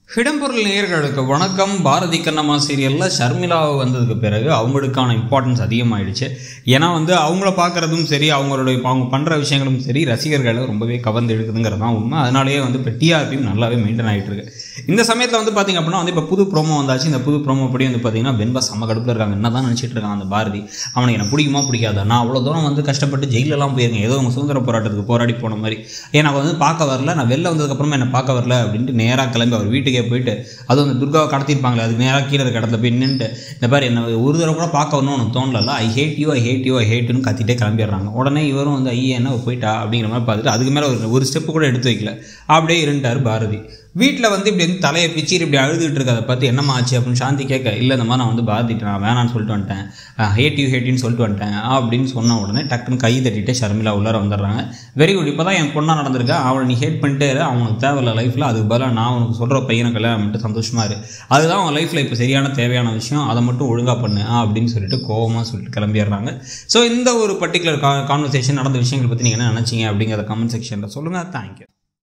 இடம்பொருள் நேயர்களுக்கு வணக்கம் பாரதி கண்ணம்மா சீரியலில் ஷர்மிளா வந்ததுக்கு பிறகு அவங்களுக்கான இம்பார்ட்டன்ஸ் அதிகமாயிடுச்சு ஏன்னா வந்து அவங்கள பார்க்குறதும் சரி அவங்களுடைய அவங்க பண்ணுற விஷயங்களும் சரி ரசிகர்களை ரொம்பவே கவர்ந்து எடுக்குதுங்கிறது தான் உண்மை அதனாலேயே வந்து இப்போ டிஆர்பியும் நல்லாவே மெயின்டைன் ஆகிட்டு இருக்கு இந்த சமயத்தில் வந்து பார்த்திங்க அப்படின்னா வந்து இப்போ புது ப்ரோமோ வந்தாச்சு இந்த புது ப்ரோமோ படி வந்து பார்த்தீங்கன்னா வெண்பா செம்ம கடுப்பில் இருக்காங்க என்ன தான் நினச்சிட்டு இருக்காங்க அந்த பாரதி அவனுக்கு எனக்கு பிடிக்குமா பிடிக்காதா நான் அவ்வளோ தூரம் வந்து கஷ்டப்பட்டு ஜெயிலெலாம் போயிருக்கேன் ஏதோ அவங்க சுதந்திர போராட்டத்துக்கு போராடி போன மாதிரி எனக்கு வந்து பார்க்க வரல நான் வெளில வந்ததுக்கப்புறமா என்னை பார்க்க வரல அப்படின்ட்டு நேராக கிளம்பி அவர் வீட்டுக்கே போயிட்டு அதுவும் அந்த துர்காவை கடத்திருப்பாங்களே அதுக்கு நேராக கீழே இருக்க இடத்துல போய் நின்றுட்டு இந்த மாதிரி என்ன ஒரு தடவை கூட பார்க்க வரணும்னு உனக்கு தோணல I hate you I hate you I ஹேட்டுன்னு கத்திட்டே கிளம்பிடுறாங்க உடனே இவரும் வந்து ஐயா என்ன போயிட்டா அப்படிங்கிற மாதிரி பார்த்துட்டு அதுக்கு மேலே ஒரு ஒரு ஸ்டெப்பு கூட எடுத்து வைக்கல அப்படியே இருந்துட்டார் பாரதி வீட்டில் வந்து இப்படி வந்து தலையை பிச்சிட்டு இப்படி அழுதுகிட்டு இருக்கதை பார்த்து என்னம்மா ஆச்சு அப்படின்னு சாந்தி கேட்க இல்லை இந்த மாதிரி நான் வந்து பாரதிட்டு நான் வேணான்னு சொல்லிட்டு வந்துட்டேன் ஹேட் யூ ஹேட்டின்னு சொல்லிட்டு வந்துட்டேன் அப்படின்னு சொன்ன உடனே டக்குன்னு கை தட்டிட்டு ஷர்மிளா உள்ளார வந்துடுறாங்க வெரி குட் இப்போ தான் என் பொண்ணாக நடந்திருக்கா அவளை நீ ஹேட் பண்ணிட்டே இரு அவனுக்கு தேவையில்ல லைஃப்பில் அதுக்கு பதிலாக நான் உனக்கு சொல்கிற பையனை கல்யாணம் பண்ணிட்டு சந்தோஷமாக இரு அதுதான் அவன் லைஃப்பில் இப்போ சரியான தேவையான விஷயம் அதை மட்டும் ஒழுங்காக பண்ணு ஆ அப்படின்னு சொல்லிட்டு கோவமாக சொல்லிட்டு கிளம்பிடுறாங்க ஸோ இந்த ஒரு பர்டிகுலர் கா கான்வர்சேஷன் நடந்த விஷயங்களை பற்றி நீங்கள் என்ன நினச்சிங்க அப்படிங்கிறத கமெண்ட் செக்ஷனில் சொல்லுங்கள் தேங்க்யூ